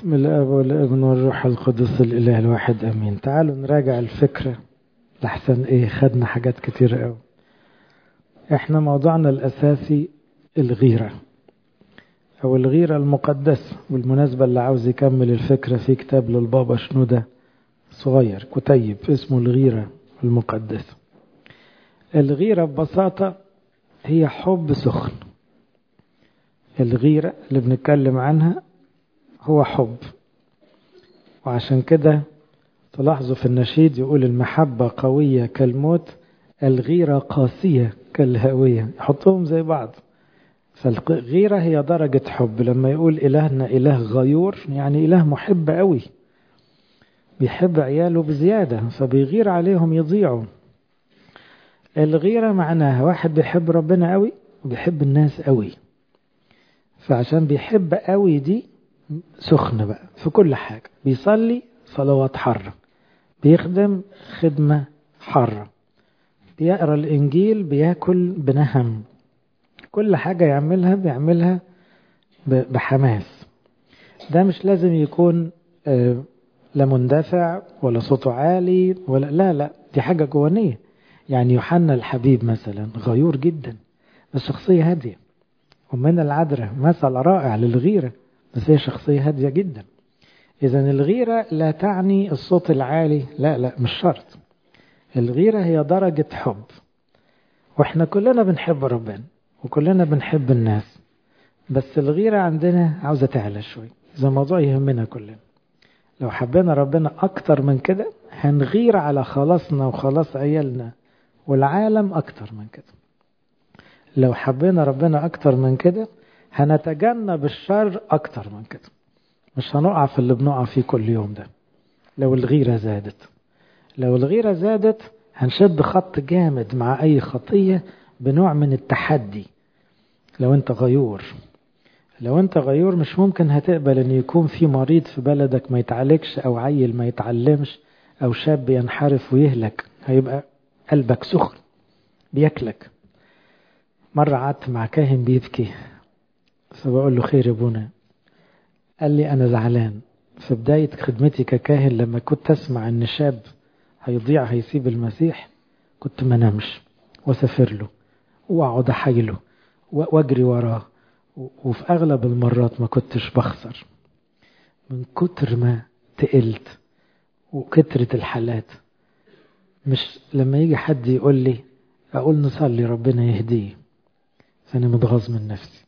بسم الاب والابن والروح القدس الاله الواحد امين تعالوا نراجع الفكره لحسن ايه خدنا حاجات كتير قوي احنا موضوعنا الاساسي الغيره او الغيره المقدسه بالمناسبه اللي عاوز يكمل الفكره في كتاب للبابا شنوده صغير كتيب اسمه الغيره المقدسه الغيره ببساطه هي حب سخن الغيره اللي بنتكلم عنها هو حب وعشان كده تلاحظوا في النشيد يقول المحبة قوية كالموت الغيرة قاسية كالهاوية يحطوهم زي بعض فالغيرة هي درجة حب لما يقول إلهنا إله غيور يعني إله محب قوي بيحب عياله بزيادة فبيغير عليهم يضيعوا الغيرة معناها واحد بيحب ربنا قوي وبيحب الناس قوي فعشان بيحب قوي دي سخن بقى في كل حاجة بيصلي صلوات حرة بيخدم خدمة حرة بيقرا الإنجيل بياكل بنهم كل حاجة يعملها بيعملها بحماس ده مش لازم يكون لا مندفع ولا صوته عالي ولا لا لا دي حاجة جوانية يعني يوحنا الحبيب مثلا غيور جدا بس شخصية هادية ومن العذراء مثل رائع للغيرة بس هي شخصية هادية جدا إذا الغيرة لا تعني الصوت العالي لا لا مش شرط الغيرة هي درجة حب وإحنا كلنا بنحب ربنا وكلنا بنحب الناس بس الغيرة عندنا عاوزة تعلى شوي إذا موضوع يهمنا كلنا لو حبينا ربنا أكتر من كده هنغير على خلاصنا وخلاص عيالنا والعالم أكتر من كده لو حبينا ربنا أكتر من كده هنتجنب الشر أكتر من كده مش هنقع في اللي بنقع فيه كل يوم ده لو الغيرة زادت لو الغيرة زادت هنشد خط جامد مع أي خطية بنوع من التحدي لو أنت غيور لو أنت غيور مش ممكن هتقبل أن يكون في مريض في بلدك ما يتعالجش أو عيل ما يتعلمش أو شاب ينحرف ويهلك هيبقى قلبك سخن بياكلك مرة قعدت مع كاهن بيبكي فبقول له خير يا ابونا قال لي أنا زعلان في بداية خدمتي ككاهن لما كنت أسمع أن شاب هيضيع هيسيب المسيح كنت ما نمش وسافر له وأقعد أحايله وأجري وراه وفي أغلب المرات ما كنتش بخسر من كتر ما تقلت وكترة الحالات مش لما يجي حد يقول لي أقول نصلي ربنا يهديه فأنا متغاظ من نفسي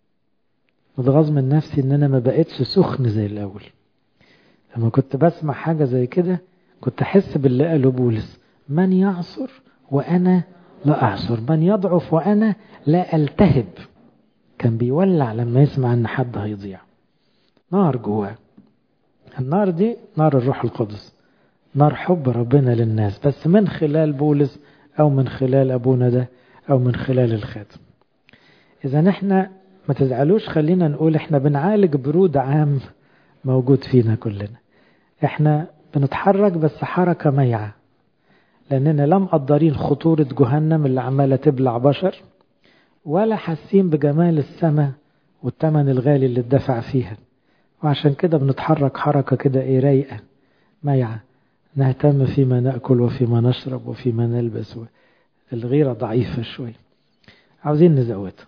متغاظ من نفسي ان انا ما بقتش سخن زي الاول لما كنت بسمع حاجه زي كده كنت احس باللي قاله بولس من يعصر وانا لا اعصر من يضعف وانا لا التهب كان بيولع لما يسمع ان حد هيضيع نار جواه النار دي نار الروح القدس نار حب ربنا للناس بس من خلال بولس او من خلال ابونا ده او من خلال الخاتم اذا احنا ما تزعلوش خلينا نقول احنا بنعالج برود عام موجود فينا كلنا احنا بنتحرك بس حركة ميعة لأننا لا مقدرين خطورة جهنم اللي عمالة تبلع بشر ولا حاسين بجمال السماء والثمن الغالي اللي اتدفع فيها وعشان كده بنتحرك حركة كده ايه رايقة ميعة نهتم فيما نأكل وفيما نشرب وفيما نلبس الغيرة ضعيفة شوي عاوزين نزودها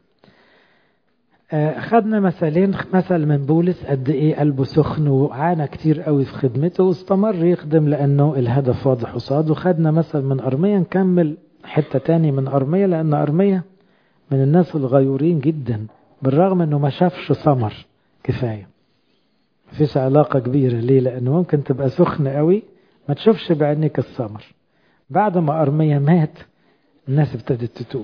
خدنا مثالين مثل من بولس قد ايه قلبه سخن وعانى كتير قوي في خدمته واستمر يخدم لانه الهدف واضح قصاده وخدنا مثل من ارميا نكمل حته تاني من ارميا لان ارميا من الناس الغيورين جدا بالرغم انه ما شافش ثمر كفايه مفيش علاقه كبيره ليه لانه ممكن تبقى سخن قوي ما تشوفش بعينيك الثمر بعد ما ارميا مات الناس ابتدت تتوب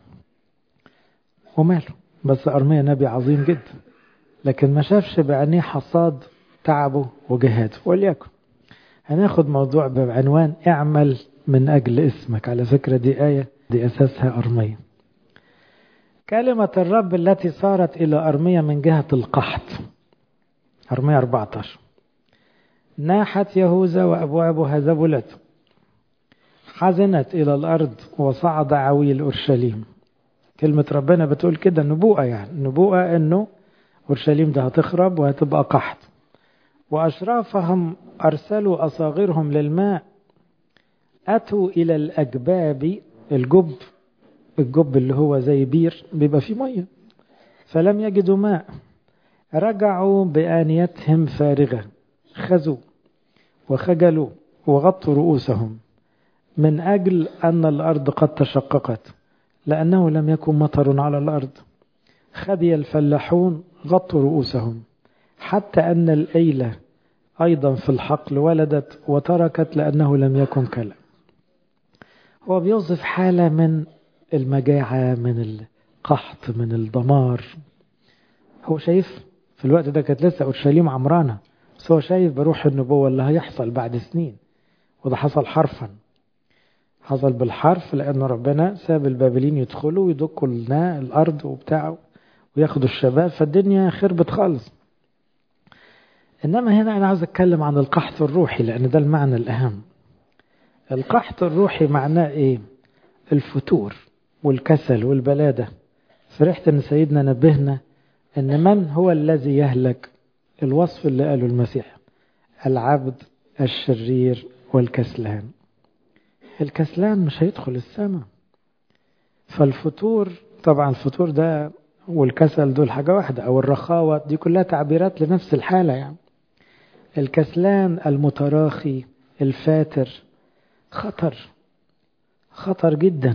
وماله بس أرميا نبي عظيم جدا لكن ما شافش بعينيه حصاد تعبه وجهاده وليكن هناخد موضوع بعنوان اعمل من أجل اسمك على فكرة دي آية دي أساسها أرميا كلمة الرب التي صارت إلى أرميا من جهة القحط أرميا 14 ناحت يهوذا وأبوابها ذبلت حزنت إلى الأرض وصعد عويل أورشليم كلمة ربنا بتقول كده نبوءة يعني نبوءة انه اورشليم ده هتخرب وهتبقى قحط وأشرافهم أرسلوا أصاغرهم للماء أتوا إلى الأجباب الجب الجب اللي هو زي بير بيبقى فيه مية فلم يجدوا ماء رجعوا بآنيتهم فارغة خزوا وخجلوا وغطوا رؤوسهم من أجل أن الأرض قد تشققت لأنه لم يكن مطر على الأرض خبي الفلاحون غطوا رؤوسهم حتى أن الأيلة أيضا في الحقل ولدت وتركت لأنه لم يكن كلام هو بيوصف حالة من المجاعة من القحط من الدمار هو شايف في الوقت ده كانت لسه أورشليم عمرانة بس هو شايف بروح النبوة اللي هيحصل بعد سنين وده حصل حرفا حصل بالحرف لأن ربنا ساب البابلين يدخلوا ويدقوا لنا الأرض وبتاعه وياخدوا الشباب فالدنيا خربت خالص إنما هنا أنا عاوز أتكلم عن القحط الروحي لأن ده المعنى الأهم القحط الروحي معناه إيه الفتور والكسل والبلادة فرحت أن سيدنا نبهنا أن من هو الذي يهلك الوصف اللي قاله المسيح العبد الشرير والكسلان الكسلان مش هيدخل السماء فالفتور طبعا الفتور ده والكسل دول حاجة واحدة أو الرخاوة دي كلها تعبيرات لنفس الحالة يعني الكسلان المتراخي الفاتر خطر خطر جدا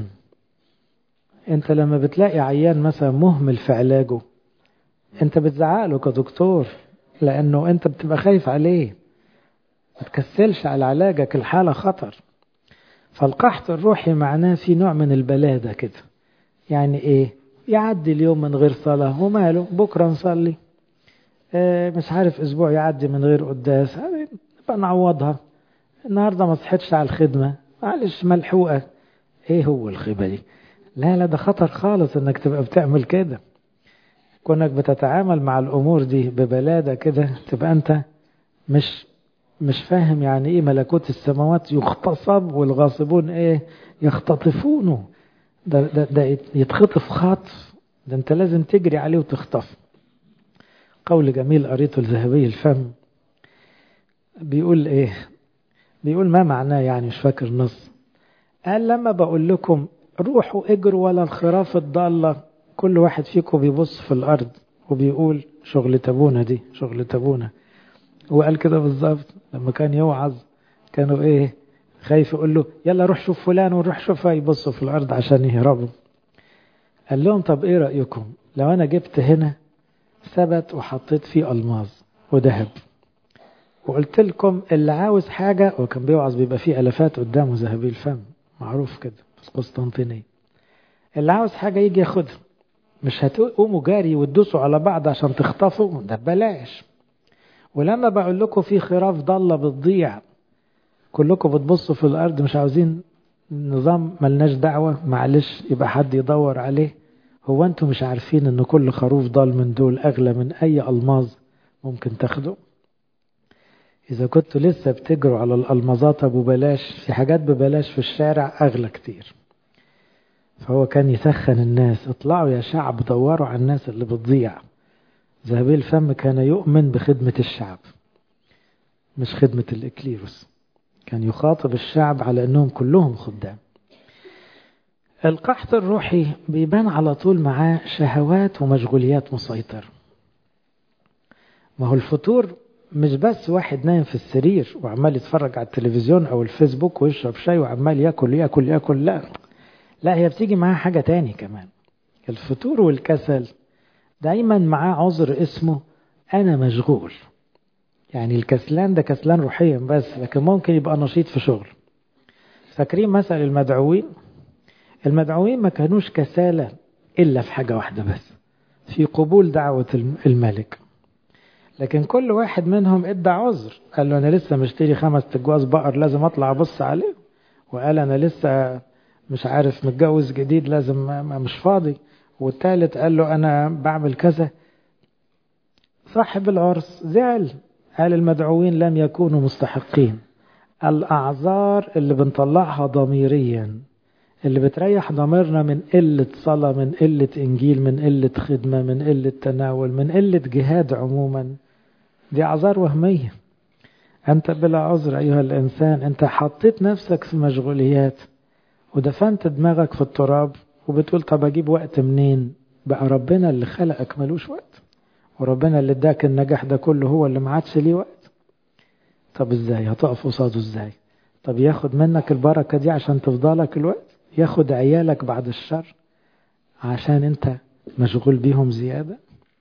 انت لما بتلاقي عيان مثلا مهمل في علاجه انت بتزعق كدكتور كدكتور لانه انت بتبقى خايف عليه ما تكسلش على علاجك الحالة خطر فالقحط الروحي معناه في نوع من البلادة كده يعني ايه يعدي اليوم من غير صلاة وماله بكرة نصلي اه مش عارف اسبوع يعدي من غير قداس نبقى نعوضها النهاردة ما صحتش على الخدمة معلش ملحوقة ايه هو الخيبة دي لا لا ده خطر خالص انك تبقى بتعمل كده كونك بتتعامل مع الامور دي ببلادة كده تبقى انت مش مش فاهم يعني ايه ملكوت السماوات يغتصب والغاصبون ايه يختطفونه ده, ده, ده يتخطف خطف ده انت لازم تجري عليه وتخطف قول جميل قريته الذهبي الفم بيقول ايه بيقول ما معناه يعني مش فاكر نص قال لما بقول لكم روحوا اجروا ولا الخراف الضالة كل واحد فيكم بيبص في الأرض وبيقول شغل تبونا دي شغل تبونا وقال كده بالظبط لما كان يوعظ كانوا ايه خايف يقول له يلا روح شوف فلان ونروح شوفها يبصوا في الأرض عشان يهربوا قال لهم طب ايه رأيكم لو انا جبت هنا ثبت وحطيت فيه ألماظ وذهب وقلت لكم اللي عاوز حاجة وكان بيوعظ بيبقى فيه ألفات قدامه ذهبي الفم معروف كده في قسطنطينية اللي عاوز حاجة يجي ياخدها مش هتقوموا جاري وتدوسوا على بعض عشان تخطفوا ده بلاش ولما بقول لكم في خراف ضالة بتضيع كلكم بتبصوا في الأرض مش عاوزين نظام ملناش دعوة معلش يبقى حد يدور عليه هو انتوا مش عارفين ان كل خروف ضال من دول اغلى من اي الماظ ممكن تاخده اذا كنتوا لسه بتجروا على الالمازات ابو بلاش في حاجات ببلاش في الشارع اغلى كتير فهو كان يسخن الناس اطلعوا يا شعب دوروا على الناس اللي بتضيع ذهبي الفم كان يؤمن بخدمة الشعب مش خدمة الإكليروس كان يخاطب الشعب على أنهم كلهم خدام القحط الروحي بيبان على طول معاه شهوات ومشغوليات مسيطرة ما هو الفطور مش بس واحد نايم في السرير وعمال يتفرج على التلفزيون أو الفيسبوك ويشرب شاي وعمال ياكل ياكل ياكل لا لا هي بتيجي معاه حاجة تاني كمان الفطور والكسل دايما معاه عذر اسمه أنا مشغول يعني الكسلان ده كسلان روحيا بس لكن ممكن يبقى نشيط في شغل فاكرين مثل المدعوين المدعوين ما كانوش كسالى إلا في حاجة واحدة بس في قبول دعوة الملك لكن كل واحد منهم ادى عذر قال له أنا لسه مشتري خمس تجواز بقر لازم أطلع أبص عليه وقال أنا لسه مش عارف متجوز جديد لازم مش فاضي والثالث قال له أنا بعمل كذا صاحب العرس زعل قال المدعوين لم يكونوا مستحقين الأعذار اللي بنطلعها ضميريا اللي بتريح ضميرنا من قلة صلاة من قلة إنجيل من قلة خدمة من قلة تناول من قلة جهاد عموما دي أعذار وهمية أنت بلا عذر أيها الإنسان أنت حطيت نفسك في مشغوليات ودفنت دماغك في التراب وبتقول طب أجيب وقت منين بقى ربنا اللي خلقك ملوش وقت وربنا اللي اداك النجاح ده كله هو اللي ما عادش ليه وقت طب ازاي هتقف قصاده ازاي طب ياخد منك البركة دي عشان تفضلك الوقت ياخد عيالك بعد الشر عشان انت مشغول بيهم زيادة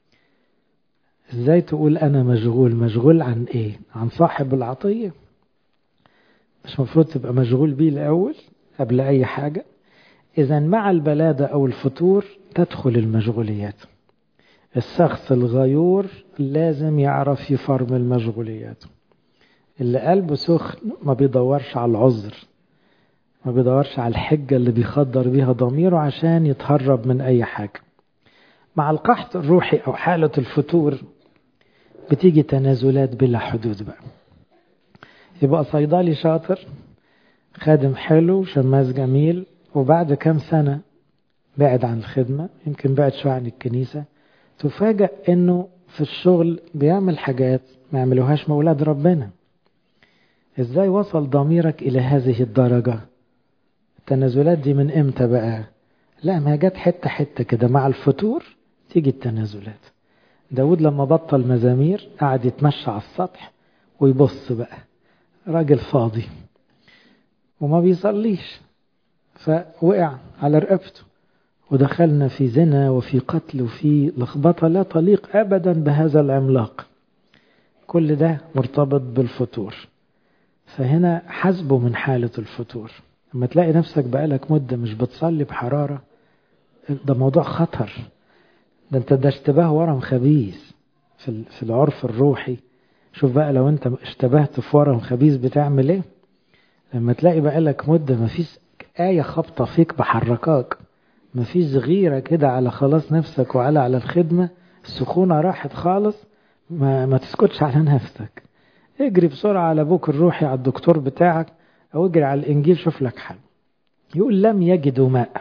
ازاي تقول انا مشغول مشغول عن ايه عن صاحب العطية مش مفروض تبقى مشغول بيه الاول قبل اي حاجة اذا مع البلادة او الفتور تدخل المشغوليات الشخص الغيور لازم يعرف يفرم المشغوليات اللي قلبه سخن ما بيدورش على العذر ما بيدورش على الحجة اللي بيخدر بيها ضميره عشان يتهرب من أي حاجة مع القحط الروحي أو حالة الفتور بتيجي تنازلات بلا حدود بقى يبقى صيدلي شاطر خادم حلو شماس جميل وبعد كام سنة بعد عن الخدمة يمكن بعد شوية عن الكنيسة تفاجأ انه في الشغل بيعمل حاجات ما يعملوهاش مولاد ربنا ازاي وصل ضميرك الى هذه الدرجة التنازلات دي من امتى بقى لا ما جت حتة حتة كده مع الفتور تيجي التنازلات داود لما بطل مزامير قعد يتمشى على السطح ويبص بقى راجل فاضي وما بيصليش فوقع على رقبته ودخلنا في زنا وفي قتل وفي لخبطة لا تليق أبدا بهذا العملاق كل ده مرتبط بالفتور فهنا حسبه من حالة الفتور لما تلاقي نفسك بقالك مدة مش بتصلي بحرارة ده موضوع خطر ده انت ده اشتباه ورم خبيث في في العرف الروحي شوف بقى لو انت اشتبهت في ورم خبيث بتعمل ايه لما تلاقي بقالك مدة مفيش آية خبطة فيك بحركاك مفيش غيرة كده على خلاص نفسك وعلى على الخدمة السخونة راحت خالص ما, ما تسكتش على نفسك اجري بسرعة على ابوك الروحي على الدكتور بتاعك او اجري على الانجيل شوف لك حل يقول لم يجدوا ماء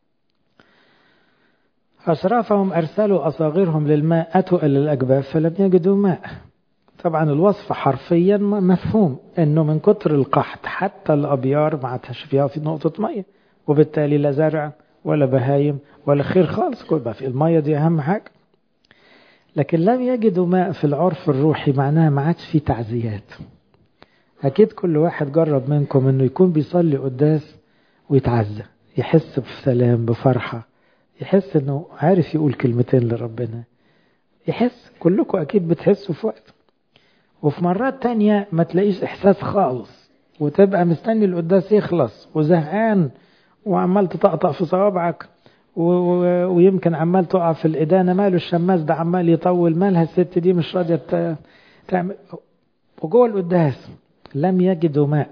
أشرافهم أرسلوا أصاغرهم للماء أتوا إلى الأجباب فلم يجدوا ماء طبعا الوصف حرفيا مفهوم انه من كتر القحط حتى الابيار ما عادش فيها في نقطه ميه وبالتالي لا زرع ولا بهايم ولا خير خالص كل بقى في الميه دي اهم حاجه لكن لم يجدوا ماء في العرف الروحي معناها ما عادش في تعزيات اكيد كل واحد جرب منكم انه يكون بيصلي قداس ويتعزى يحس بسلام بفرحه يحس انه عارف يقول كلمتين لربنا يحس كلكم اكيد بتحسوا في وقت وفي مرات تانية ما تلاقيش إحساس خالص وتبقى مستني القداس يخلص وزهقان وعمال تطقطق في صوابعك ويمكن عمال تقع في الإدانة ماله الشماس ده عمال يطول مالها الست دي مش راضية تعمل وجوه القداس لم يجدوا ماء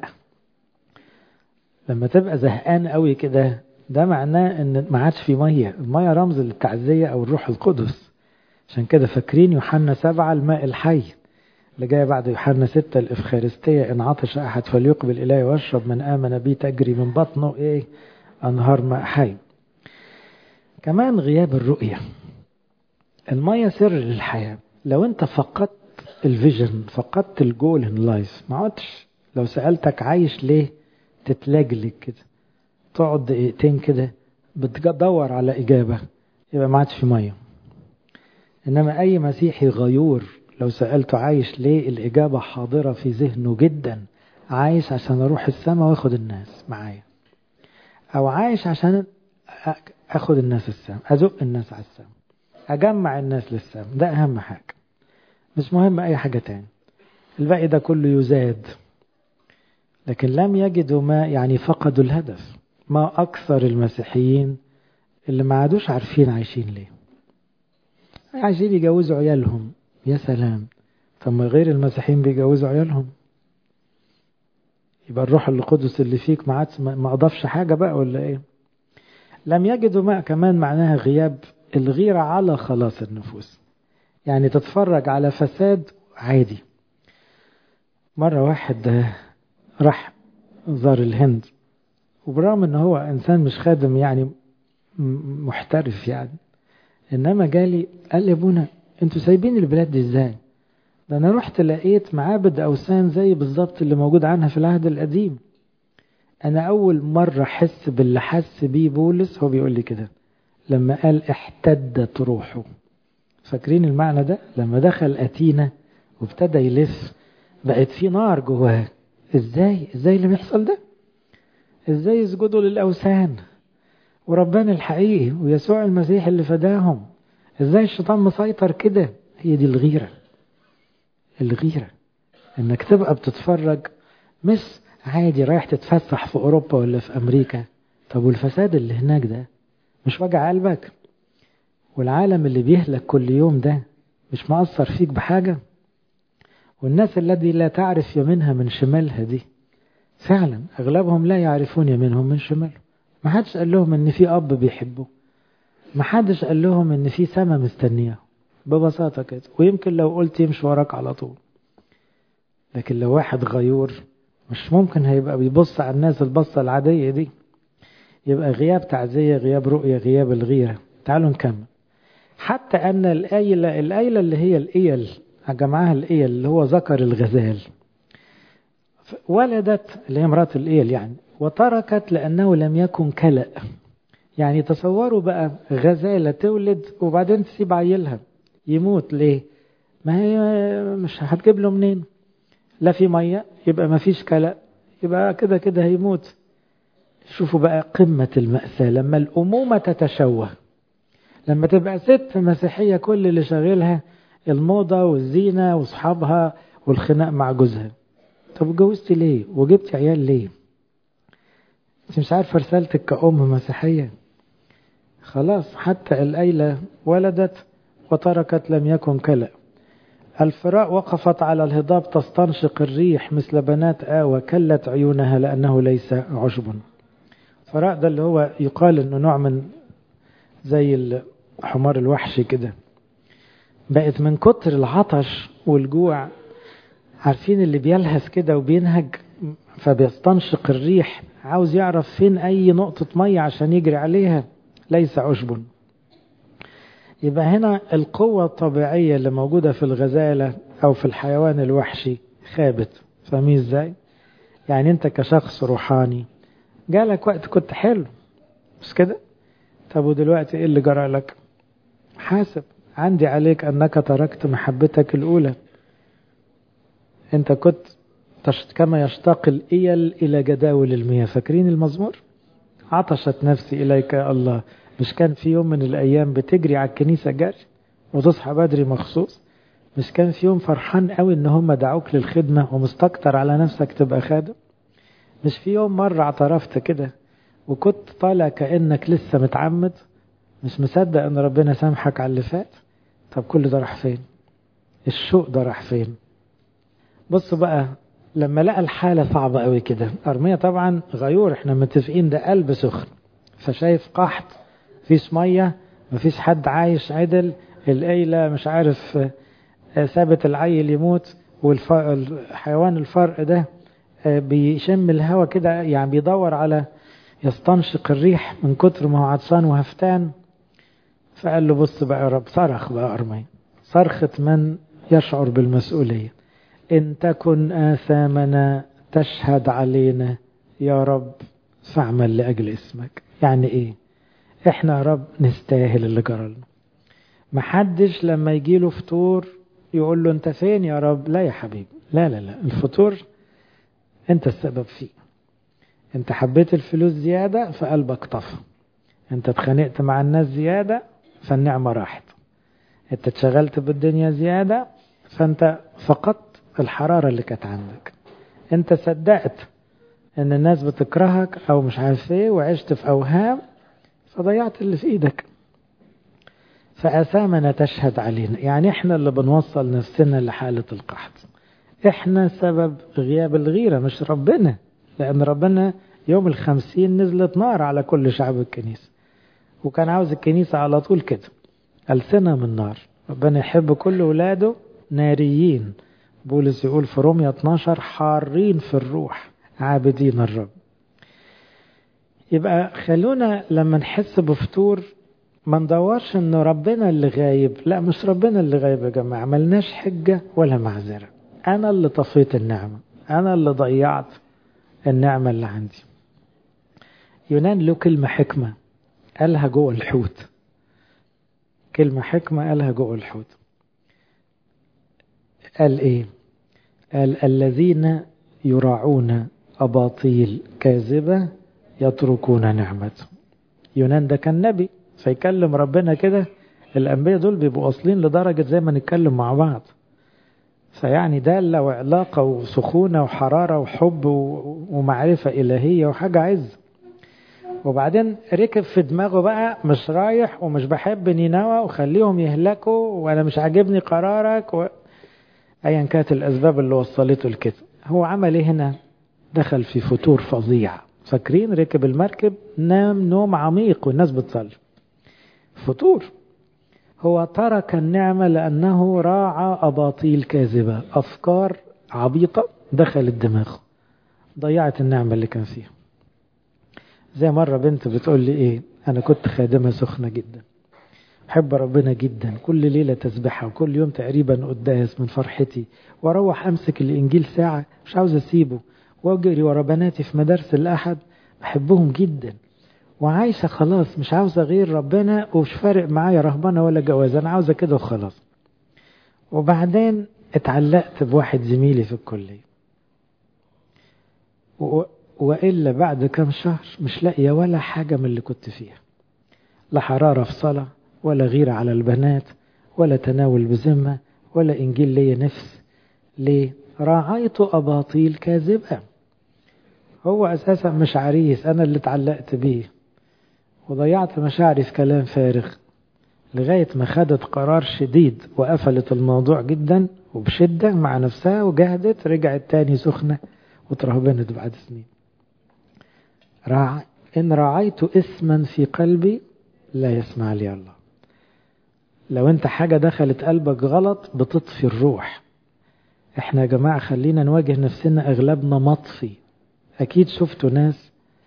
لما تبقى زهقان قوي كده ده معناه ان ما عادش في ميه الميه رمز للتعزيه او الروح القدس عشان كده فاكرين يوحنا سبعة الماء الحي اللي جاي بعد يوحنا ستة الإفخارستية إن عطش أحد فليقبل إليه واشرب من آمن بي تجري من بطنه إيه أنهار ماء حي كمان غياب الرؤية المية سر للحياة لو أنت فقدت الفيجن فقدت الجول ان لايف ما عدتش لو سألتك عايش ليه تتلجلج كده تقعد دقيقتين كده بتدور على إجابة يبقى ما عادش في مية إنما أي مسيحي غيور لو سألته عايش ليه الإجابة حاضرة في ذهنه جدا عايش عشان أروح السماء وأخد الناس معايا أو عايش عشان أخد الناس السماء أزق الناس على السماء أجمع الناس للسماء ده أهم حاجة مش مهم أي حاجة تاني الباقي ده كله يزاد لكن لم يجدوا ما يعني فقدوا الهدف ما أكثر المسيحيين اللي ما عادوش عارفين عايشين ليه عايزين يجوزوا عيالهم يا سلام طب ما غير المسيحيين بيجوزوا عيالهم يبقى الروح القدس اللي فيك ما عادش ما اضافش حاجه بقى ولا ايه لم يجدوا ماء كمان معناها غياب الغيرة على خلاص النفوس يعني تتفرج على فساد عادي مرة واحد راح زار الهند وبرغم ان هو انسان مش خادم يعني محترف يعني انما جالي قال لي ابونا انتوا سايبين البلاد دي ازاي ده أنا رحت لقيت معابد أوثان زي بالظبط اللي موجود عنها في العهد القديم أنا أول مرة أحس باللي حس بيه بولس هو بيقول لي كده لما قال احتدت روحه فاكرين المعنى ده لما دخل أتينا وابتدى يلف بقت في نار جواه ازاي ازاي اللي بيحصل ده ازاي يسجدوا للأوثان وربنا الحقيقي ويسوع المسيح اللي فداهم ازاي الشيطان مسيطر كده هي دي الغيرة الغيرة انك تبقى بتتفرج مش عادي رايح تتفسح في اوروبا ولا في امريكا طب والفساد اللي هناك ده مش وجع قلبك والعالم اللي بيهلك كل يوم ده مش مأثر فيك بحاجة والناس الذي لا تعرف يمينها من شمالها دي فعلا أغلبهم لا يعرفون يمينهم من شمالهم ما حدش قال لهم ان في اب بيحبه ما حدش قال لهم ان في سما مستنيه ببساطة كده ويمكن لو قلت يمشي وراك على طول لكن لو واحد غيور مش ممكن هيبقى بيبص على الناس البصة العادية دي يبقى غياب تعزية غياب رؤية غياب الغيرة تعالوا نكمل حتى أن الآيلة الآيلة اللي هي الإيل جمعها الإيل اللي هو ذكر الغزال ولدت اللي هي مرات الإيل يعني وتركت لأنه لم يكن كلأ يعني تصوروا بقى غزالة تولد وبعدين تسيب عيلها يموت ليه ما هي مش هتجيب له منين لا في مية يبقى ما فيش كلأ يبقى كده كده هيموت شوفوا بقى قمة المأساة لما الأمومة تتشوه لما تبقى ست مسيحية كل اللي شاغلها الموضة والزينة واصحابها والخناق مع جوزها طب اتجوزتي ليه وجبتي عيال ليه انت مش عارفة رسالتك كأم مسيحية خلاص حتى الأيلة ولدت وتركت لم يكن كلأ الفراء وقفت على الهضاب تستنشق الريح مثل بنات آوى كلت عيونها لأنه ليس عشب فراء ده اللي هو يقال انه نوع من زي الحمار الوحشي كده بقت من كتر العطش والجوع عارفين اللي بيلهث كده وبينهج فبيستنشق الريح عاوز يعرف فين أي نقطة مية عشان يجري عليها ليس عشب يبقى هنا القوة الطبيعية اللي موجودة في الغزالة أو في الحيوان الوحشي خابت فاهمين ازاي؟ يعني انت كشخص روحاني جالك وقت كنت حلو مش كده؟ طب ودلوقتي ايه اللي جرى لك؟ حاسب عندي عليك انك تركت محبتك الاولى انت كنت كما يشتاق الإيل إلى جداول المياه فاكرين المزمور عطشت نفسي إليك يا الله مش كان في يوم من الأيام بتجري على الكنيسة جري وتصحى بدري مخصوص مش كان في يوم فرحان قوي ان هم دعوك للخدمة ومستكتر على نفسك تبقى خادم مش في يوم مرة اعترفت كده وكنت طالع كأنك لسه متعمد مش مصدق ان ربنا سامحك على اللي فات طب كل ده راح فين الشوق ده راح فين بصوا بقى لما لقى الحالة صعبة قوي كده أرمية طبعا غيور احنا متفقين ده قلب سخن فشايف قحط مفيش مية مفيش حد عايش عدل القيلة مش عارف ثابت العيل يموت والحيوان الفرق ده بيشم الهواء كده يعني بيدور على يستنشق الريح من كتر ما هو عطشان وهفتان فقال له بص بقى يا رب صرخ بقى أرمية صرخة من يشعر بالمسؤولية إن تكن آثامنا تشهد علينا يا رب فاعمل لأجل اسمك يعني إيه إحنا يا رب نستاهل اللي جرالنا محدش لما يجيله فطور يقول له أنت فين يا رب لا يا حبيبي لا لا لا الفطور أنت السبب فيه أنت حبيت الفلوس زيادة فقلبك طفى أنت اتخانقت مع الناس زيادة فالنعمة راحت أنت اتشغلت بالدنيا زيادة فأنت فقدت الحرارة اللي كانت عندك انت صدقت ان الناس بتكرهك او مش عارف ايه وعشت في اوهام فضيعت اللي في ايدك فاثامنا تشهد علينا يعني احنا اللي بنوصل نفسنا لحالة القحط احنا سبب غياب الغيرة مش ربنا لان ربنا يوم الخمسين نزلت نار على كل شعب الكنيسة وكان عاوز الكنيسة على طول كده ألسنة من نار ربنا يحب كل ولاده ناريين بولس يقول في روميا 12 حارين في الروح عابدين الرب يبقى خلونا لما نحس بفتور ما ندورش ان ربنا اللي غايب لا مش ربنا اللي غايب يا جماعة ملناش حجة ولا معذرة انا اللي طفيت النعمة انا اللي ضيعت النعمة اللي عندي يونان له كلمة حكمة قالها جوه الحوت كلمة حكمة قالها جوه الحوت قال ايه قال الذين يراعون أباطيل كاذبة يتركون نعمته يونان ده كان نبي فيكلم ربنا كده الأنبياء دول بيبقوا واصلين لدرجة زي ما نتكلم مع بعض فيعني دالة وعلاقة وسخونة وحرارة وحب ومعرفة إلهية وحاجة عز وبعدين ركب في دماغه بقى مش رايح ومش بحب نينوى وخليهم يهلكوا وانا مش عاجبني قرارك و... ايا كانت الاسباب اللي وصلته لكده هو عمل ايه هنا دخل في فتور فظيع فاكرين ركب المركب نام نوم عميق والناس بتصلي فتور هو ترك النعمة لأنه راعى أباطيل كاذبة أفكار عبيطة دخلت دماغه ضيعت النعمة اللي كان فيها زي مرة بنت بتقول لي إيه أنا كنت خادمة سخنة جدا بحب ربنا جدا كل ليلة تسبحها وكل يوم تقريبا قداس من فرحتي واروح امسك الانجيل ساعة مش عاوز اسيبه واجري ورا بناتي في مدارس الاحد بحبهم جدا وعايشة خلاص مش عاوزة غير ربنا ومش فارق معايا رهبنة ولا جواز انا عاوزة كده وخلاص وبعدين اتعلقت بواحد زميلي في الكلية و... وإلا بعد كم شهر مش لاقية ولا حاجة من اللي كنت فيها لا حرارة في صلاة ولا غيرة على البنات ولا تناول بذمة ولا إنجيل لي نفس ليه؟ راعيت أباطيل كاذبة هو أساسا مش عريس أنا اللي اتعلقت بيه وضيعت مشاعري في كلام فارغ لغاية ما خدت قرار شديد وقفلت الموضوع جدا وبشدة مع نفسها وجهدت رجعت تاني سخنة وترهبنت بعد سنين راع إن راعيت اسما في قلبي لا يسمع لي الله لو انت حاجة دخلت قلبك غلط بتطفي الروح احنا يا جماعة خلينا نواجه نفسنا اغلبنا مطفي اكيد شفتوا ناس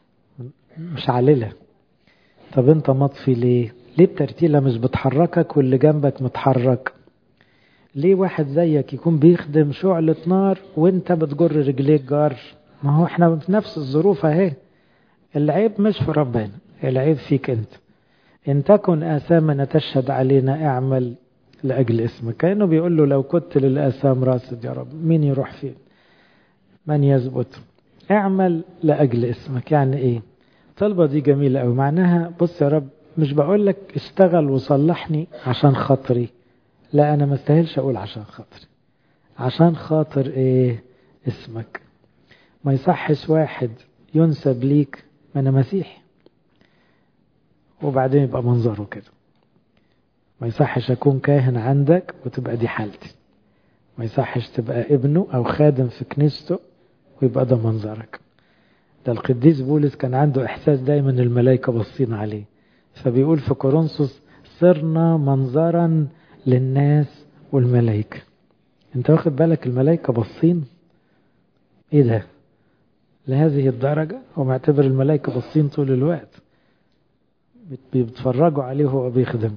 مش عللة طب انت مطفي ليه ليه بترتيلة مش بتحركك واللي جنبك متحرك ليه واحد زيك يكون بيخدم شعلة نار وانت بتجر رجليك جار ما هو احنا في نفس الظروف اهي العيب مش في ربنا العيب فيك انت إن تكن آثامنا تشهد علينا اعمل لأجل اسمك كأنه بيقول له لو كنت للآثام راصد يا رب مين يروح فين من يثبت اعمل لأجل اسمك يعني ايه طلبة دي جميلة أوي معناها بص يا رب مش بقول لك اشتغل وصلحني عشان خاطري لا أنا ما استاهلش أقول عشان خاطري عشان خاطر ايه اسمك ما يصحش واحد ينسب ليك ما أنا مسيحي وبعدين يبقى منظره كده ما يصحش أكون كاهن عندك وتبقى دي حالتي ما يصحش تبقى ابنه أو خادم في كنيسته ويبقى ده منظرك ده القديس بولس كان عنده إحساس دايما الملائكة باصين عليه فبيقول في كورنثوس صرنا منظرا للناس والملائكة انت واخد بالك الملائكة باصين ايه ده لهذه الدرجة هو معتبر الملائكة باصين طول الوقت بيتفرجوا عليه وهو بيخدم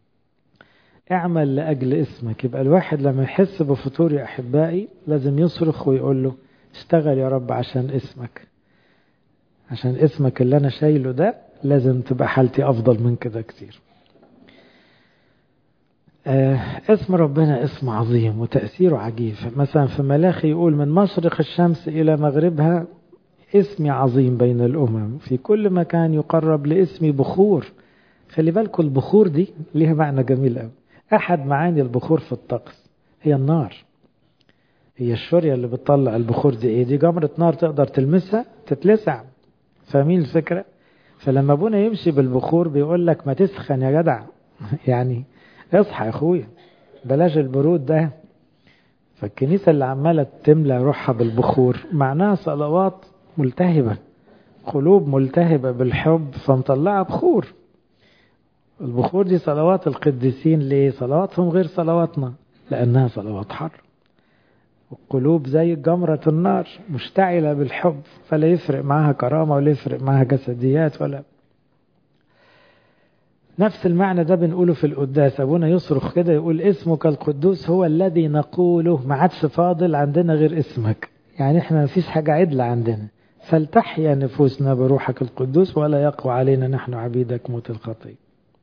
اعمل لأجل اسمك يبقى الواحد لما يحس بفتور يا أحبائي لازم يصرخ ويقول له اشتغل يا رب عشان اسمك عشان اسمك اللي أنا شايله ده لازم تبقى حالتي أفضل من كده كتير آه اسم ربنا اسم عظيم وتأثيره عجيب مثلا في ملاخي يقول من مشرق الشمس إلى مغربها اسمي عظيم بين الأمم في كل مكان يقرب لاسمي بخور خلي بالكم البخور دي ليها معنى جميل قوي أحد معاني البخور في الطقس هي النار هي الشورية اللي بتطلع البخور دي ايه دي جمرة نار تقدر تلمسها تتلسع فاهمين الفكرة فلما ابونا يمشي بالبخور بيقول لك ما تسخن يا جدع يعني اصحى يا اخويا بلاش البرود ده فالكنيسة اللي عمالة تملى روحها بالبخور معناها صلوات ملتهبة قلوب ملتهبة بالحب فمطلعة بخور البخور دي صلوات القديسين ليه صلواتهم غير صلواتنا لأنها صلوات حر القلوب زي جمرة النار مشتعلة بالحب فلا يفرق معها كرامة ولا يفرق معها جسديات ولا نفس المعنى ده بنقوله في القداس أبونا يصرخ كده يقول اسمك القدوس هو الذي نقوله ما عادش فاضل عندنا غير اسمك يعني احنا ما فيش حاجة عدلة عندنا فلتحيا نفوسنا بروحك القدوس ولا يقوى علينا نحن عبيدك موت الخطية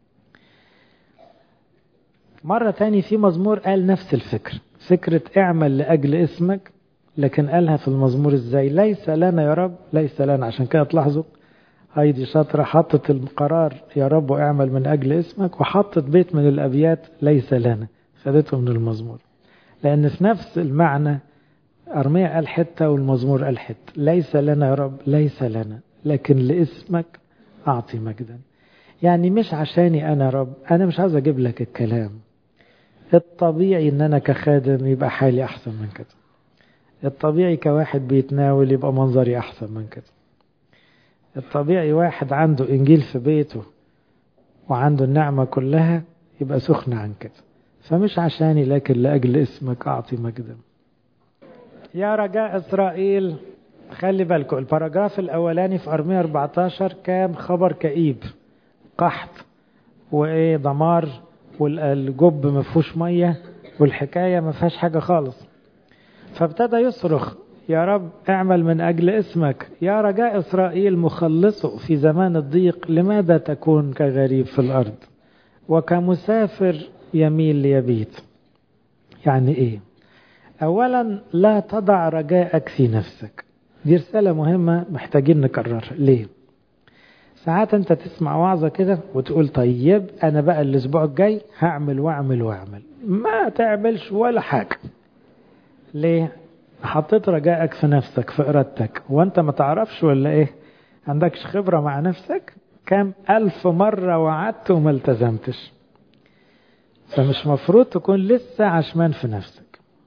مرة تاني في مزمور قال نفس الفكر فكرة اعمل لأجل اسمك لكن قالها في المزمور ازاي ليس لنا يا رب ليس لنا عشان كده تلاحظوا هايدي شاطرة حطت القرار يا رب اعمل من أجل اسمك وحطت بيت من الأبيات ليس لنا خدته من المزمور لأن في نفس المعنى أرمية قال حتة والمزمور قال حتة ليس لنا يا رب ليس لنا لكن لاسمك أعطي مجدا يعني مش عشاني أنا رب أنا مش عاوز أجيب لك الكلام الطبيعي إن أنا كخادم يبقى حالي أحسن من كده الطبيعي كواحد بيتناول يبقى منظري أحسن من كده الطبيعي واحد عنده إنجيل في بيته وعنده النعمة كلها يبقى سخن عن كده فمش عشاني لكن لأجل اسمك أعطي مجدا يا رجاء إسرائيل خلي بالكم الباراجراف الأولاني في أرمية 14 كان خبر كئيب قحط وإيه دمار والجب ما فيهوش مية والحكاية ما فيهاش حاجة خالص فابتدى يصرخ يا رب اعمل من أجل اسمك يا رجاء إسرائيل مخلصه في زمان الضيق لماذا تكون كغريب في الأرض وكمسافر يميل ليبيت يعني إيه أولا لا تضع رجاءك في نفسك دي رسالة مهمة محتاجين نكررها ليه ساعات انت تسمع وعظة كده وتقول طيب انا بقى الاسبوع الجاي هعمل واعمل واعمل ما تعملش ولا حاجة ليه حطيت رجائك في نفسك في ارادتك وانت ما تعرفش ولا ايه عندكش خبرة مع نفسك كم ألف مرة وعدت وما التزمتش فمش مفروض تكون لسه عشمان في نفسك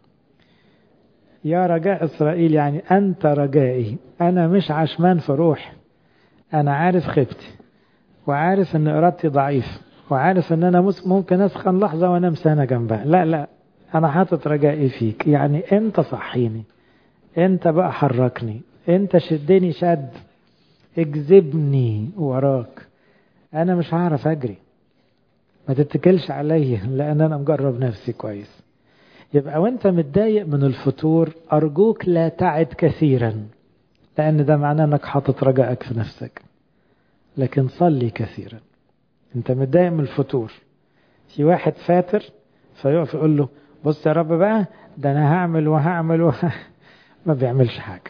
يا رجاء إسرائيل يعني أنت رجائي أنا مش عشمان في روحي أنا عارف خيبتي وعارف أن إرادتي ضعيف وعارف أن أنا ممكن أسخن لحظة وأنام سنة جنبها لا لا أنا حاطط رجائي فيك يعني أنت صحيني أنت بقى حركني أنت شدني شد اجذبني وراك أنا مش هعرف أجري ما تتكلش عليا لأن أنا مجرب نفسي كويس يبقى وانت متضايق من الفتور أرجوك لا تعد كثيرا لأن ده معناه أنك حاطط رجائك في نفسك لكن صلي كثيرا انت متضايق من الفتور في واحد فاتر فيقف يقول له بص يا رب بقى ده أنا هعمل وهعمل وه... ما بيعملش حاجة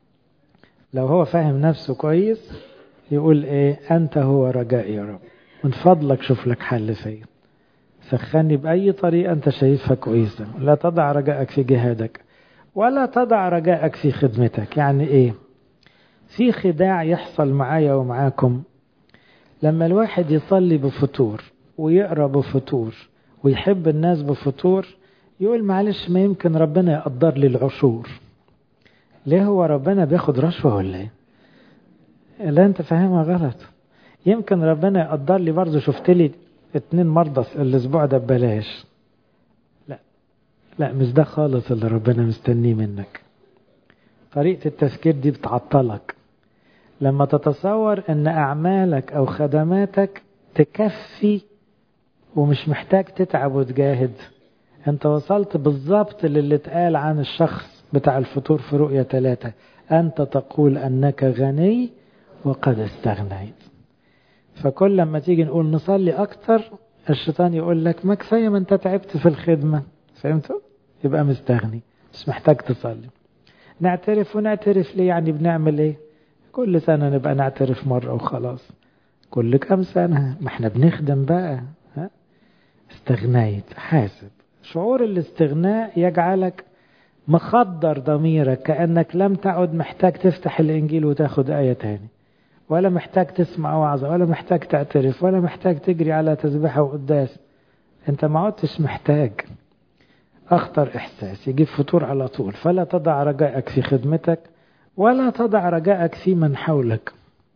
لو هو فاهم نفسه كويس يقول ايه أنت هو رجائي يا رب من فضلك شوف لك حل فيا سخني بأي طريقة أنت شايفها كويسة لا تضع رجائك في جهادك ولا تضع رجائك في خدمتك يعني إيه في خداع يحصل معايا ومعاكم لما الواحد يصلي بفتور ويقرأ بفتور ويحب الناس بفتور يقول معلش ما يمكن ربنا يقدر لي العشور ليه هو ربنا بياخد رشوة ولا ايه لا انت فاهمها غلط يمكن ربنا يقدر لي برضه شفت لي اتنين مرضى الاسبوع ده ببلاش لا لا مش ده خالص اللي ربنا مستنيه منك طريقة التفكير دي بتعطلك لما تتصور ان اعمالك او خدماتك تكفي ومش محتاج تتعب وتجاهد انت وصلت بالظبط للي اتقال عن الشخص بتاع الفطور في رؤية ثلاثة انت تقول انك غني وقد استغنيت فكل لما تيجي نقول نصلي أكتر الشيطان يقول لك ما كفاية ما أنت تعبت في الخدمة فهمتوا؟ يبقى مستغني مش محتاج تصلي نعترف ونعترف ليه يعني بنعمل ايه كل سنة نبقى نعترف مرة وخلاص كل كام سنة ما احنا بنخدم بقى ها؟ استغنيت حاسب شعور الاستغناء يجعلك مخدر ضميرك كأنك لم تعد محتاج تفتح الإنجيل وتاخد آية تاني ولا محتاج تسمع وعظة ولا محتاج تعترف ولا محتاج تجري على تسبيحة وقداس انت ما عدتش محتاج اخطر احساس يجيب فطور على طول فلا تضع رجائك في خدمتك ولا تضع رجائك في من حولك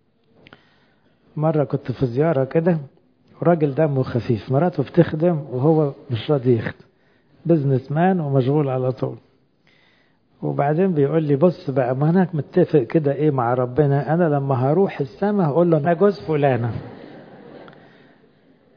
مرة كنت في زيارة كده وراجل دمه خفيف مراته بتخدم وهو مش راضي يخدم بزنس مان ومشغول على طول وبعدين بيقول لي بص بقى ما انا متفق كده ايه مع ربنا انا لما هروح السماء هقول له انا جوز فلانه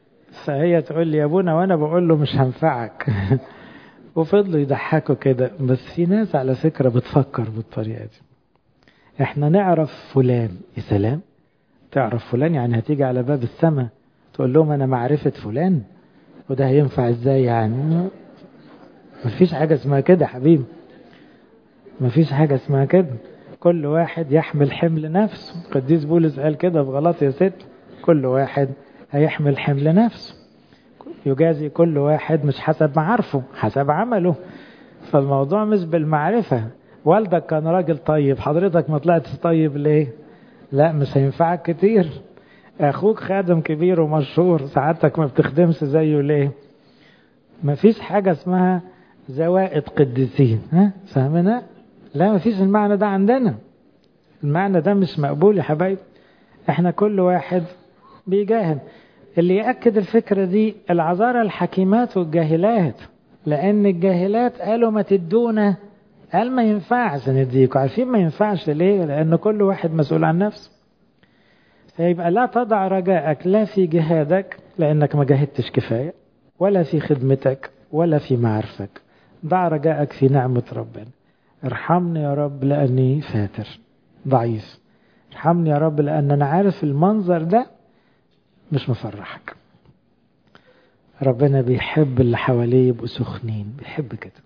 فهي تقول لي يا ابونا وانا بقول له مش هنفعك وفضلوا يضحكوا كده بس في ناس على فكرة بتفكر بالطريقة دي احنا نعرف فلان يا سلام تعرف فلان يعني هتيجي على باب السماء تقول لهم انا معرفة فلان وده هينفع ازاي يعني مفيش حاجة اسمها كده حبيبي مفيش حاجة اسمها كده كل واحد يحمل حمل نفسه قديس بولس قال كده في غلط يا ست كل واحد هيحمل حمل نفسه يجازي كل واحد مش حسب معارفه حسب عمله فالموضوع مش بالمعرفة والدك كان راجل طيب حضرتك ما طلعتش طيب ليه لا مش هينفعك كتير اخوك خادم كبير ومشهور سعادتك ما بتخدمش زيه ليه مفيش حاجة اسمها زوائد قديسين ها فاهمنا لا مفيش المعنى ده عندنا المعنى ده مش مقبول يا حبايب احنا كل واحد بيجاهد اللي يأكد الفكرة دي العذارى الحكيمات والجاهلات لأن الجاهلات قالوا ما تدونا قال ما ينفعش نديكوا عارفين ما ينفعش ليه لأن كل واحد مسؤول عن نفسه فيبقى لا تضع رجاءك لا في جهادك لأنك ما جاهدتش كفاية ولا في خدمتك ولا في معرفك ضع رجاءك في نعمة ربنا ارحمني يا رب لأني فاتر ضعيف ارحمني يا رب لأن أنا عارف المنظر ده مش مفرحك ربنا بيحب اللي حواليه يبقوا سخنين بيحب كده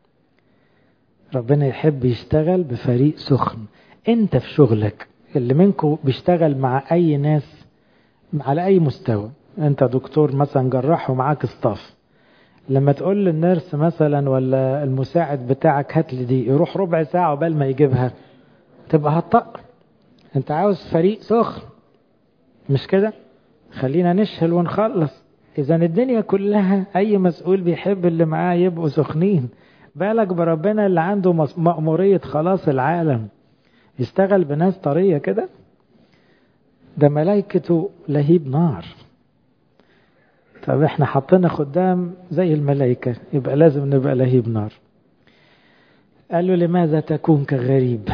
ربنا يحب يشتغل بفريق سخن انت في شغلك اللي منكم بيشتغل مع اي ناس على اي مستوى انت دكتور مثلا جراح ومعاك ستاف لما تقول للنيرس مثلا ولا المساعد بتاعك هات لي دي يروح ربع ساعة قبل ما يجيبها تبقى هتطق انت عاوز فريق سخن مش كده خلينا نشهل ونخلص اذا الدنيا كلها اي مسؤول بيحب اللي معاه يبقوا سخنين بالك بربنا اللي عنده مأمورية خلاص العالم يشتغل بناس طرية كده ده ملائكته لهيب نار طب احنا حطينا خدام زي الملائكة يبقى لازم نبقى لهيب نار قال له لماذا تكون كغريب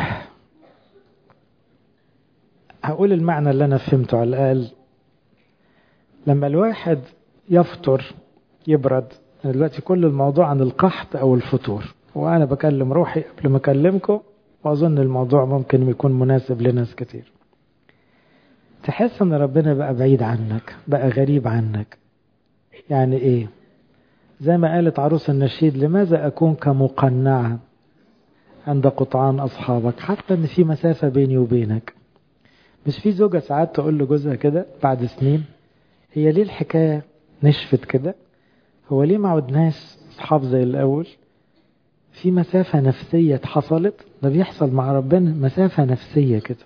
هقول المعنى اللي انا فهمته على الاقل لما الواحد يفطر يبرد دلوقتي كل الموضوع عن القحط او الفطور وانا بكلم روحي قبل ما اكلمكم واظن الموضوع ممكن يكون مناسب لناس كتير تحس ان ربنا بقى بعيد عنك بقى غريب عنك يعني ايه زي ما قالت عروس النشيد لماذا اكون كمقنعة عند قطعان اصحابك حتى ان في مسافة بيني وبينك مش في زوجة ساعات تقول لجوزها كده بعد سنين هي ليه الحكاية نشفت كده هو ليه ما عدناش اصحاب زي الاول في مسافة نفسية حصلت ده بيحصل مع ربنا مسافة نفسية كده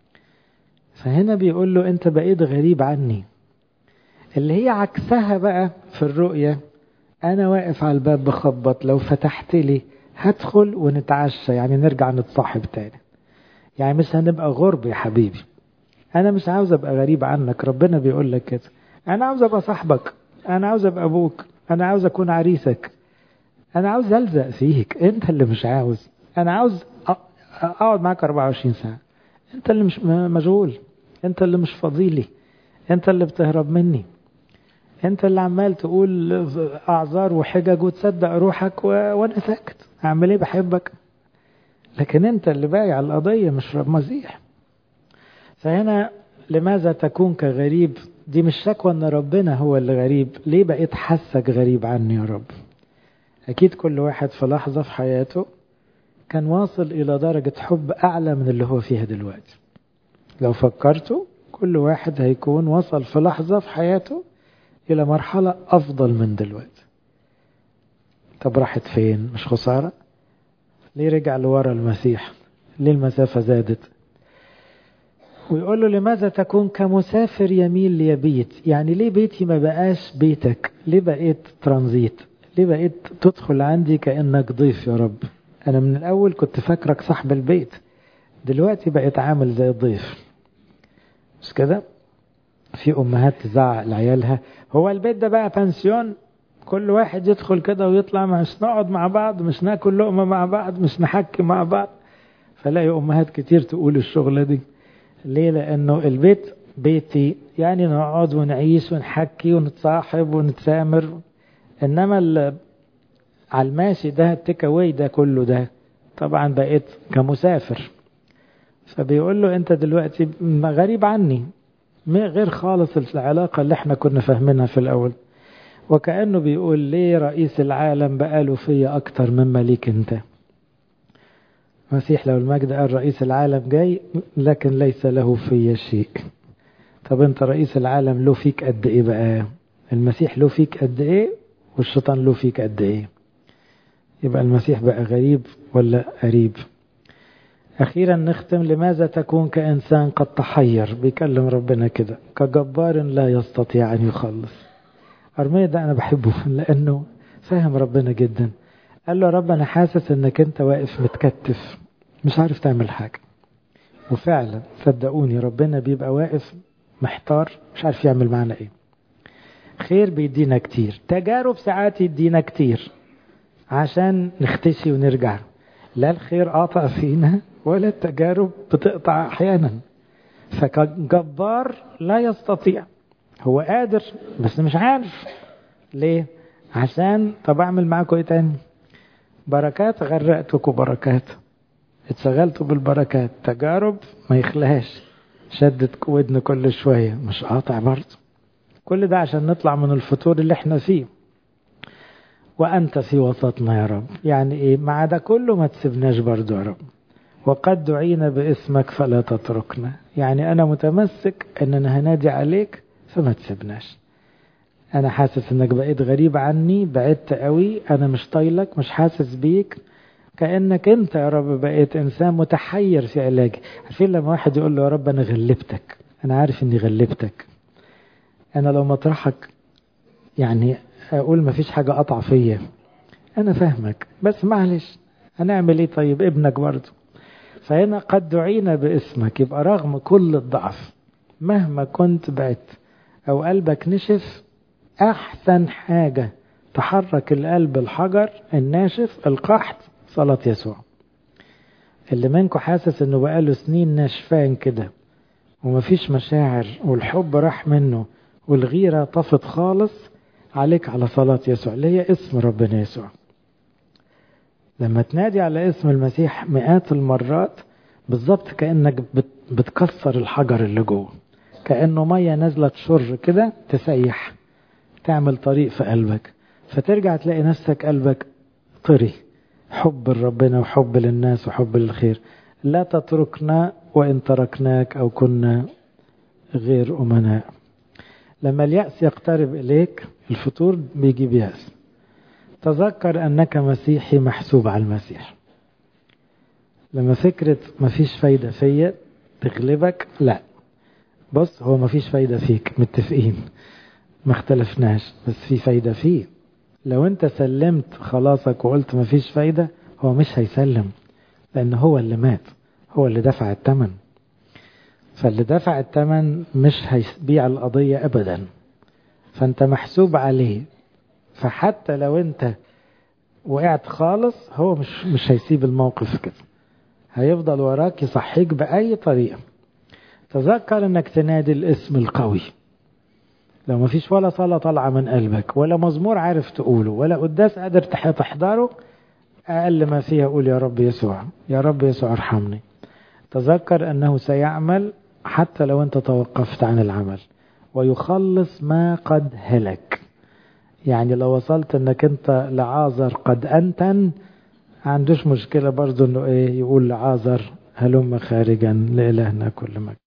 فهنا بيقول له انت بقيت غريب عني اللي هي عكسها بقى في الرؤية انا واقف على الباب بخبط لو فتحت لي هدخل ونتعشى يعني نرجع نتصاحب تاني يعني مش هنبقى غرب يا حبيبي انا مش عاوز ابقى غريب عنك ربنا بيقول لك كده انا عاوز ابقى صاحبك انا عاوز ابقى ابوك انا عاوز اكون عريسك انا عاوز الزق فيك انت اللي مش عاوز انا عاوز اقعد معاك 24 ساعه انت اللي مش مشغول انت اللي مش فاضيلي انت اللي بتهرب مني انت اللي عمال تقول اعذار وحجج وتصدق روحك و... وانا ساكت اعمل ايه بحبك لكن انت اللي بايع القضيه مش رب مزيح فهنا لماذا تكون كغريب دي مش شكوى ان ربنا هو اللي غريب ليه بقيت حاسك غريب عني يا رب اكيد كل واحد في لحظه في حياته كان واصل الى درجه حب اعلى من اللي هو فيها دلوقتي لو فكرتوا كل واحد هيكون وصل في لحظه في حياته الى مرحله افضل من دلوقتي طب راحت فين مش خساره ليه رجع لورا المسيح ليه المسافه زادت ويقول له لماذا تكون كمسافر يميل ليبيت يعني ليه بيتي ما بقاش بيتك ليه بقيت ترانزيت ليه بقيت تدخل عندي كأنك ضيف يا رب أنا من الأول كنت فاكرك صاحب البيت دلوقتي بقيت عامل زي الضيف مش كده في أمهات تزعق لعيالها هو البيت ده بقى بنسيون كل واحد يدخل كده ويطلع مش نقعد مع بعض مش ناكل لقمة مع بعض مش نحكي مع بعض فلاقي أمهات كتير تقول الشغلة دي ليه لأنه البيت بيتي يعني نقعد ونعيش ونحكي ونتصاحب ونتسامر انما على الماشي ده التيك اواي ده كله ده طبعا بقيت كمسافر فبيقول له انت دلوقتي غريب عني غير خالص العلاقة اللي احنا كنا فاهمينها في الاول وكأنه بيقول ليه رئيس العالم بقاله فيا اكتر مما ليك انت مسيح لو المجد قال رئيس العالم جاي لكن ليس له في شيء طب انت رئيس العالم له فيك قد ايه بقى المسيح له فيك قد ايه والشيطان له فيك قد ايه يبقى المسيح بقى غريب ولا قريب أخيرا نختم لماذا تكون كإنسان قد تحير بيكلم ربنا كده كجبار لا يستطيع أن يخلص أرمية ده أنا بحبه لأنه فاهم ربنا جدا قال له يا رب أنا حاسس أنك أنت واقف متكتف مش عارف تعمل حاجة وفعلا صدقوني ربنا بيبقى واقف محتار مش عارف يعمل معنا ايه خير بيدينا كتير تجارب ساعات يدينا كتير عشان نختشي ونرجع لا الخير قاطع فينا ولا التجارب بتقطع احيانا فكجبار لا يستطيع هو قادر بس مش عارف ليه عشان طب اعمل معاكم ايه تاني بركات غرقتكم بركات اتشغلتوا بالبركات تجارب ما يخلاش شدت ودن كل شوية مش قاطع برضه كل ده عشان نطلع من الفطور اللي احنا فيه وأنت في وسطنا يا رب يعني إيه مع ده كله ما تسيبناش برضه يا رب وقد دعينا باسمك فلا تتركنا يعني أنا متمسك أن أنا هنادي عليك فما تسيبناش أنا حاسس أنك بقيت غريب عني بعدت قوي أنا مش طايلك مش حاسس بيك كأنك أنت يا رب بقيت إنسان متحير في علاجي عارفين لما واحد يقول له يا رب أنا غلبتك أنا عارف إني غلبتك أنا لو مطرحك يعني أقول مفيش حاجة قطع فيا أنا فاهمك بس معلش هنعمل إيه طيب ابنك برضه فهنا قد دعينا باسمك يبقى رغم كل الضعف مهما كنت بعت أو قلبك نشف أحسن حاجة تحرك القلب الحجر الناشف القحط صلاة يسوع اللي منكم حاسس انه بقاله سنين ناشفان كده ومفيش مشاعر والحب راح منه والغيرة طفت خالص عليك على صلاة يسوع اللي هي اسم ربنا يسوع لما تنادي على اسم المسيح مئات المرات بالظبط كأنك بتكسر الحجر اللي جوه كأنه مية نازلة تشر كده تسيح تعمل طريق في قلبك فترجع تلاقي نفسك قلبك طري حب لربنا وحب للناس وحب للخير لا تتركنا وإن تركناك أو كنا غير أمناء لما اليأس يقترب إليك الفطور بيجيب يأس تذكر أنك مسيحي محسوب على المسيح لما فكرة مفيش فايدة فيا تغلبك لا بص هو مفيش فايدة فيك متفقين ما اختلفناش بس في فايدة فيه لو انت سلمت خلاصك وقلت مفيش فايدة هو مش هيسلم لان هو اللي مات هو اللي دفع الثمن فاللي دفع الثمن مش هيبيع القضية ابدا فانت محسوب عليه فحتى لو انت وقعت خالص هو مش مش هيسيب الموقف كده هيفضل وراك يصحيك بأي طريقة تذكر انك تنادي الاسم القوي لو ما فيش ولا صلاة طالعة من قلبك ولا مزمور عارف تقوله ولا قداس قادر تحضره أقل ما فيها قول يا رب يسوع يا رب يسوع ارحمني تذكر أنه سيعمل حتى لو أنت توقفت عن العمل ويخلص ما قد هلك يعني لو وصلت أنك أنت لعازر قد أنتن عندوش مشكلة برضو أنه إيه يقول لعازر هلم خارجا لإلهنا كل مجد